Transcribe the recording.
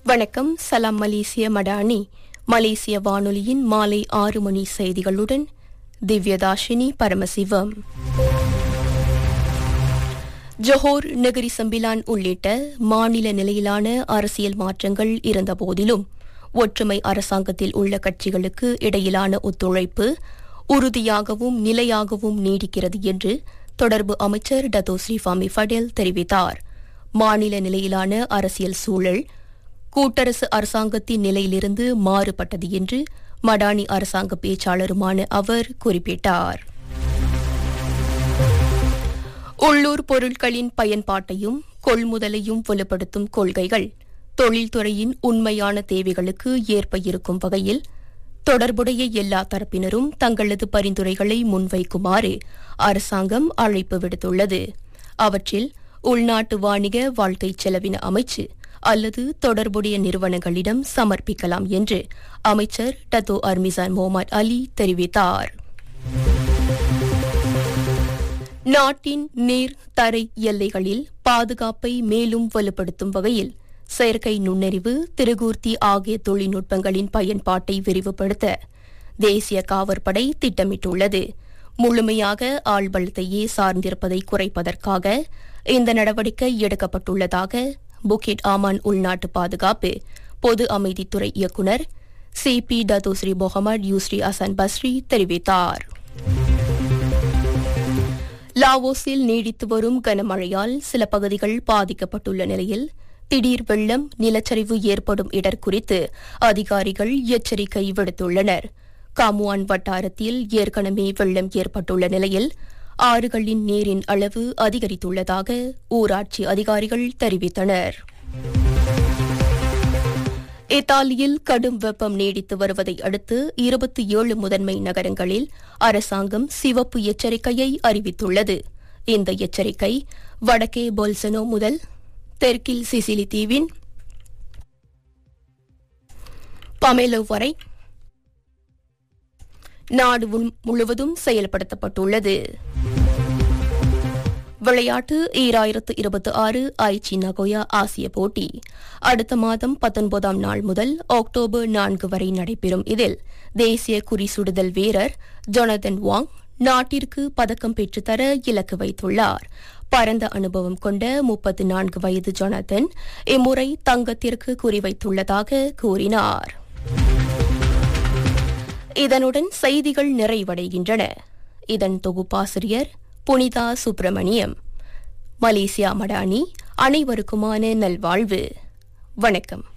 வணக்கம் சலாம் மலேசிய மடானி மலேசிய வானொலியின் மாலை ஆறு மணி செய்திகளுடன் Divyadashini Paramasivam Johor Negeri Sembilan உள்ளிட்ட மாநில நிலையிலான அரசியல் மாற்றங்கள் இருந்தபோதிலும் ஒற்றுமை அரசாங்கத்தில் உள்ள கட்சிகளுக்கு இடையிலான ஒத்துழைப்பு உறுதியாகவும் நிலையாகவும் நீடிக்கிறது என்று தொடர்பு அமைச்சர் டத்தோ ஸ்ரீஃபாமி ஃபடேல் தெரிவித்தார் மாநில நிலையிலான அரசியல் சூழல் கூட்டரசு அரசாங்கத்தின் நிலையிலிருந்து மாறுபட்டது என்று மடானி அரசாங்க பேச்சாளருமான அவர் குறிப்பிட்டார் உள்ளூர் பொருட்களின் பயன்பாட்டையும் கொள்முதலையும் வலுப்படுத்தும் கொள்கைகள் தொழில்துறையின் உண்மையான தேவைகளுக்கு ஏற்ப இருக்கும் வகையில் தொடர்புடைய எல்லா தரப்பினரும் தங்களது பரிந்துரைகளை முன்வைக்குமாறு அரசாங்கம் அழைப்பு விடுத்துள்ளது அவற்றில் உள்நாட்டு வாணிக வாழ்க்கை செலவின அமைச்சு அல்லது தொடர்புடைய நிறுவனங்களிடம் சமர்ப்பிக்கலாம் என்று அமைச்சர் டத்தோ அர்மிசான் முகமது அலி தெரிவித்தார் நாட்டின் நீர் தரை எல்லைகளில் பாதுகாப்பை மேலும் வலுப்படுத்தும் வகையில் செயற்கை நுண்ணறிவு திருகூர்த்தி ஆகிய தொழில்நுட்பங்களின் பயன்பாட்டை விரிவுபடுத்த தேசிய காவற்படை திட்டமிட்டுள்ளது முழுமையாக ஆள்பலத்தையே சார்ந்திருப்பதை குறைப்பதற்காக இந்த நடவடிக்கை எடுக்கப்பட்டுள்ளதாக புக்கிட் ஆமான் உள்நாட்டு பாதுகாப்பு பொது அமைதித்துறை இயக்குநர் C P Dato Sri Mohamed Yusri Hassan Basri தெரிவித்தார் லாவோஸில் நீடித்து வரும் கனமழையால் சில பகுதிகள் பாதிக்கப்பட்டுள்ள நிலையில் திடீர் வெள்ளம் நிலச்சரிவு ஏற்படும் இடர் குறித்து அதிகாரிகள் எச்சரிக்கை விடுத்துள்ளனர் காமுவான் வட்டாரத்தில் ஏற்கனவே வெள்ளம் ஏற்பட்டுள்ள நிலையில் ஆறுகளின் நீரின் அளவு அதிகரித்துள்ளதாக ஊராட்சி அதிகாரிகள் தெரிவித்தனர் இத்தாலியில் கடும் வெப்பம் நீடித்து வருவதை அடுத்து இருபத்தி ஏழு முதன்மை நகரங்களில் அரசாங்கம் சிவப்பு எச்சரிக்கையை அறிவித்துள்ளது இந்த எச்சரிக்கை வடக்கே பொல்சனோ முதல் தெற்கில் சிசிலி தீவின் பமேலோ வரை நாடு முழுவதும் செயல்படுத்தப்பட்டுள்ளது விளையாட்டு ஈராயிரத்து இருபத்தி ஆறு ஐச்சி நகோயா ஆசிய போட்டி அடுத்த மாதம் பத்தொன்பதாம் நாள் முதல் அக்டோபர் நான்கு வரை நடைபெறும் இதில் தேசிய குறி சுடுதல் வீரர் ஜொனதன் வாங் நாட்டிற்கு பதக்கம் பெற்றுத்தர இலக்கு வைத்துள்ளார் பரந்த அனுபவம் கொண்ட முப்பத்தி நான்கு வயது ஜொனதன் இம்முறை தங்கத்திற்கு குறிவைத்துள்ளதாக கூறினார் இதனுடன் செய்திகள் நிறைவடைகின்றன இதன் தொகுப்பாசிரியர் புனிதா சுப்பிரமணியம் மலேசியா மடானி அனைவருக்குமான நல்வாழ்வு வணக்கம்